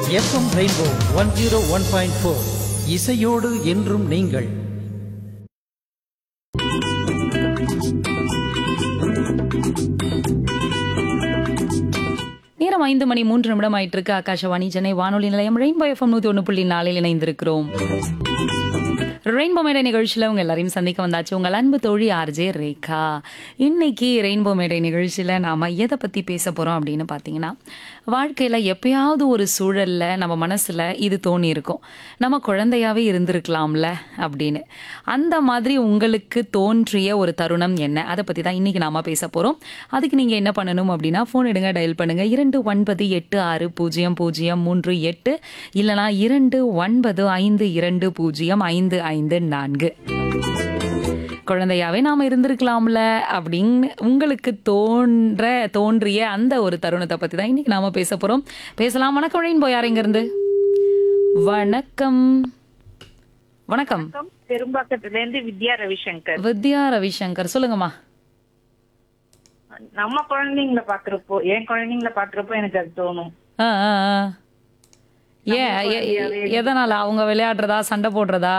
FM rainbow one zero one point four இசையோடு என்றும் நீங்கள் நேரம் ஐந்து மணி மூன்று நிமிடம் ஆயிட்டு இருக்கு ஆகாஷவாணி சென்னை வானொலி நிலையம் ரெயின்போ எஃப்எம் நூத்தி ஒன்று புள்ளி நாலில் இணைந்திருக்கிறோம் ரெயின்போ மேடை நிகழ்ச்சியில் உங்க எல்லாரையும் சந்திக்க வந்தாச்சு உங்கள் அன்பு தோழி ஆர்ஜே ரேகா இன்னைக்கு ரெயின்போ மேடை நிகழ்ச்சியில் நாம எதை பத்தி பேச போறோம் அப்படின்னு பார்த்தீங்கன்னா வாழ்க்கையில எப்பயாவது ஒரு சூழல்ல நம்ம மனசுல இது தோணி இருக்கும் நம்ம குழந்தையாவே இருந்திருக்கலாம்ல அப்படின்னு அந்த மாதிரி உங்களுக்கு தோன்றிய ஒரு தருணம் என்ன அதை பத்தி தான் இன்னைக்கு நாம பேச போறோம் அதுக்கு நீங்க என்ன பண்ணணும் அப்படின்னா ஃபோன் எடுங்க டயல் பண்ணுங்க இரண்டு ஒன்பது எட்டு ஆறு பூஜ்ஜியம் பூஜ்ஜியம் மூன்று எட்டு இல்லனா இரண்டு ஒன்பது ஐந்து இரண்டு பூஜ்ஜியம் ஐந்து ஐந்து நான்கு குழந்தையாவே நாம இருந்திருக்கலாம்ல அப்படின்னு உங்களுக்கு தோன்ற தோன்றிய அந்த ஒரு தருணத்தை பத்தி தான் இன்னைக்கு நாம பேச போறோம் பேசலாம் வணக்கம் ரெயின் யார் இங்க இருந்து வணக்கம் வணக்கம் வணக்கம் பெரும்பாக்கத்துல இருந்து வித்யா ரவிசங்கர் வித்யா ரவிசங்கர் சொல்லுங்கம்மா நம்ம குழந்தைங்கள பாக்குறப்போ என் குழந்தைங்கள பாக்குறப்போ எனக்கு அது தோணும் ஆ, ஆ, ஆ. ஏன் எ- எ- எதனால அவங்க விளையாடுறதா சண்டை போடுறதா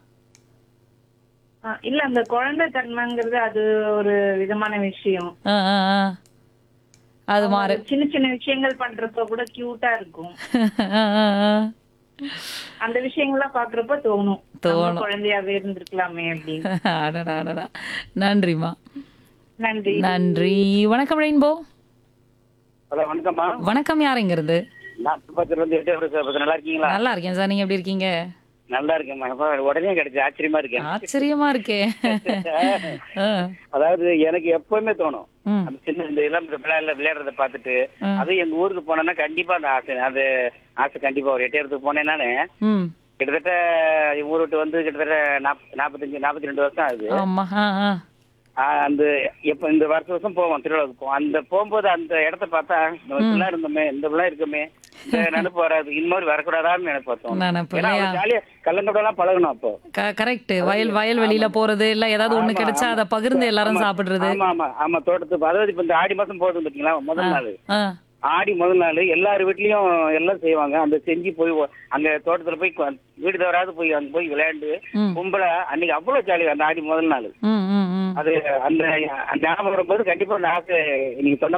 ஆஹ் இல்ல அந்த குழந்தை தன்மைங்கிறது அது ஒரு விதமான விஷயம் ஆ, ஆ, ஆ. அது மாறு சின்ன சின்ன விஷயங்கள் பண்றப்ப கூட கியூட்டா இருக்கும் ஆ, ஆ, ஆ. அந்த விஷயங்கள்லாம் பாக்குறப்ப தோணும் நம்ம குழந்தையாவே இருந்திருக்கலாமே அப்படின்னு அடடா அடடா நன்றிம்மா நன்றி நன்றி வணக்கம் ரெயின்போ ஹலோ வணக்கம்மா வணக்கம் யார் இங்க இருந்து நான் திருப்பத்தூர்ல இருந்து எட்டு பேசுறேன் நல்லா இருக்கீங்களா நல்லா இருக்கேன் சார் நீங்க எப்படி இருக்கீங்க நல்லா இருக்கேன்மா இப்ப உடனே கிடைச்சு ஆச்சரியமா இருக்கேன் ஆச்சரியமா இருக்கே ஆ, அதாவது எனக்கு எப்பவுமே தோணும் ம். அந்த சின்ன இந்த இளம் விளையாட விளையாடுறத பார்த்துட்டு அதுவும் எங்க ஊருக்கு போனேன்னா கண்டிப்பா அந்த ஆசை அது ஆசை கண்டிப்பா ஒரு எட்டையத்துக்கு போனேன் நானு ம் கிட்டத்தட்ட எங்க ஊர் விட்டு வந்து கிட்டத்தட்ட நாப்ப- நாப்பத்தஞ்சு நாற்பத்தி ரெண்டு வருஷம் ஆகுது ஆமா ஆ ஆ ஆஹ் அந்த எப்ப இந்த வருஷம் வருஷம் போவோம் திருவிழாவுக்கு போவோம் அந்த போகும்போது அந்த இடத்த பார்த்தா நம்ம இப்படிலாம் இருந்தோமே இந்த பிள்ளை இருக்குமே இந்த நினைப்பு வராது இந்த மாதிரி வரக்கூடாதான்னு நினைப்பு பார்த்தோம் நினைப்பு ஏன்னா இல்லையா? ஜாலியா கள்ளங்கடலாம் பழகணும் அப்போ கரெக்ட் வயல் வயல் வெளியில போறது இல்ல ஏதாவது ஒண்ணு ஆமா, கிடைச்சா ஆமா. அதை பகிர்ந்து எல்லாரும் ஆமா, சாப்பிடுறது ஆமா ஆமா ஆமா தோட்டத்து அதாவது இப்ப இந்த ஆடி மாசம் போடுறது பாத்தீங்களா முதல் நாள் ஆ, ஆடி முதல் நாள் எல்லார் வீட்லயும் எல்லாம் செய்வாங்க அந்த செஞ்சு போய் ஒ- அங்க தோட்டத்துல போய் கொ- வீடு தவறாது போய் அங்க போய் விளையாண்டு ம். கும்பல அன்னைக்கு அவ்வளவு ஜாலி அந்த ஆடி முதல் நாள் ம் ம் ம் அது அந்த அந்த ஞாபகம் வரும்போது கண்டிப்பா அந்த ஆசை நீங்க சொன்ன